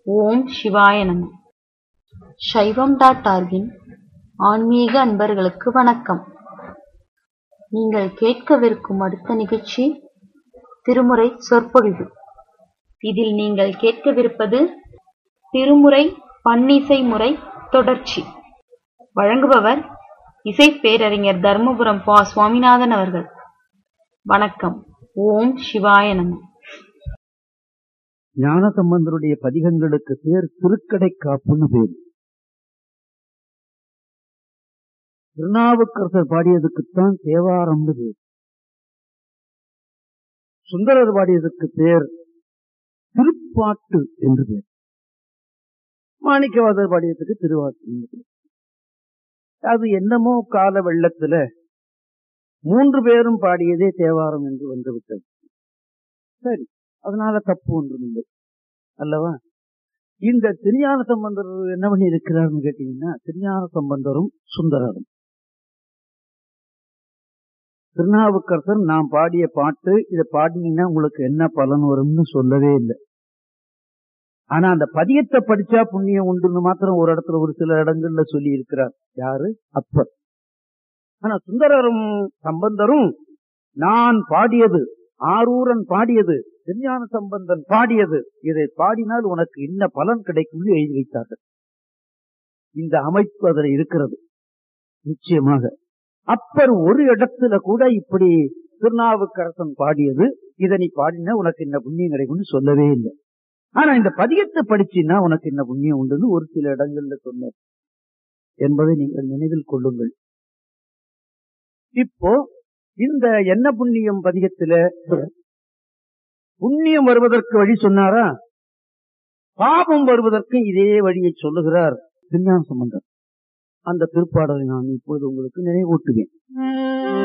ஓம் சிவாய நம சைவம் டாட் ஆர்கின் ஆன்மீக அன்பர்களுக்கு வணக்கம் நீங்கள் கேட்கவிருக்கும் அடுத்த நிகழ்ச்சி திருமுறை சொற்பொழிவு இதில் நீங்கள் கேட்கவிருப்பது திருமுறை பன்னிசை முறை தொடர்ச்சி வழங்குபவர் இசை பேரறிஞர் தர்மபுரம் பா சுவாமிநாதன் அவர்கள் வணக்கம் ஓம் சிவாய நம ஞானசம்பந்தருடைய பதிகங்களுக்கு பேர் திருக்கடை காப்புன்னு பேர் திருநாவுக்கரசர் பாடியதுக்குத்தான் தேவாரம்னு பேர் சுந்தரர் பாடியதுக்கு பேர் திருப்பாட்டு என்று பேர் மாணிக்கவாதர் பாடியதுக்கு திருவாட்டு என்று பேர் அது என்னமோ கால வெள்ளத்துல மூன்று பேரும் பாடியதே தேவாரம் என்று வந்துவிட்டது சரி அதனால தப்பு ஒன்றும் இல்லை அல்லவா இந்த திருஞான சம்பந்தர் என்ன பண்ணி இருக்கிறார்னு கேட்டீங்கன்னா திருஞான சம்பந்தரும் சுந்தரரும் திருநாவுக்கரசர் நான் பாடிய பாட்டு இதை பாடினீங்கன்னா உங்களுக்கு என்ன பலன் வரும்னு சொல்லவே இல்லை ஆனா அந்த பதியத்தை படிச்சா புண்ணியம் உண்டுன்னு மாத்திரம் ஒரு இடத்துல ஒரு சில இடங்கள்ல சொல்லி இருக்கிறார் யாரு அப்பர் ஆனா சுந்தரரும் சம்பந்தரும் நான் பாடியது ஆரூரன் பாடியது திருஞான சம்பந்தன் பாடியது இதை பாடினால் உனக்கு என்ன பலன் கிடைக்கும் எழுதி வைத்தார்கள் இந்த அமைப்பு அதில் இருக்கிறது நிச்சயமாக அப்பர் ஒரு இடத்துல கூட இப்படி திருநாவுக்கரசன் பாடியது இதை நீ பாடினா உனக்கு என்ன புண்ணியம் கிடைக்கும்னு சொல்லவே இல்லை ஆனா இந்த பதியத்தை படிச்சின்னா உனக்கு என்ன புண்ணியம் உண்டுன்னு ஒரு சில இடங்கள்ல சொன்னார் என்பதை நீங்கள் நினைவில் கொள்ளுங்கள் இப்போ இந்த என்ன புண்ணியம் பதிகத்துல புண்ணியம் வருவதற்கு வழி சொன்னாரா பாபம் வருவதற்கு இதே வழியை சொல்லுகிறார் திருஞான சம்பந்தர் அந்த திருப்பாடலை நான் இப்பொழுது உங்களுக்கு நினைவூட்டுவேன்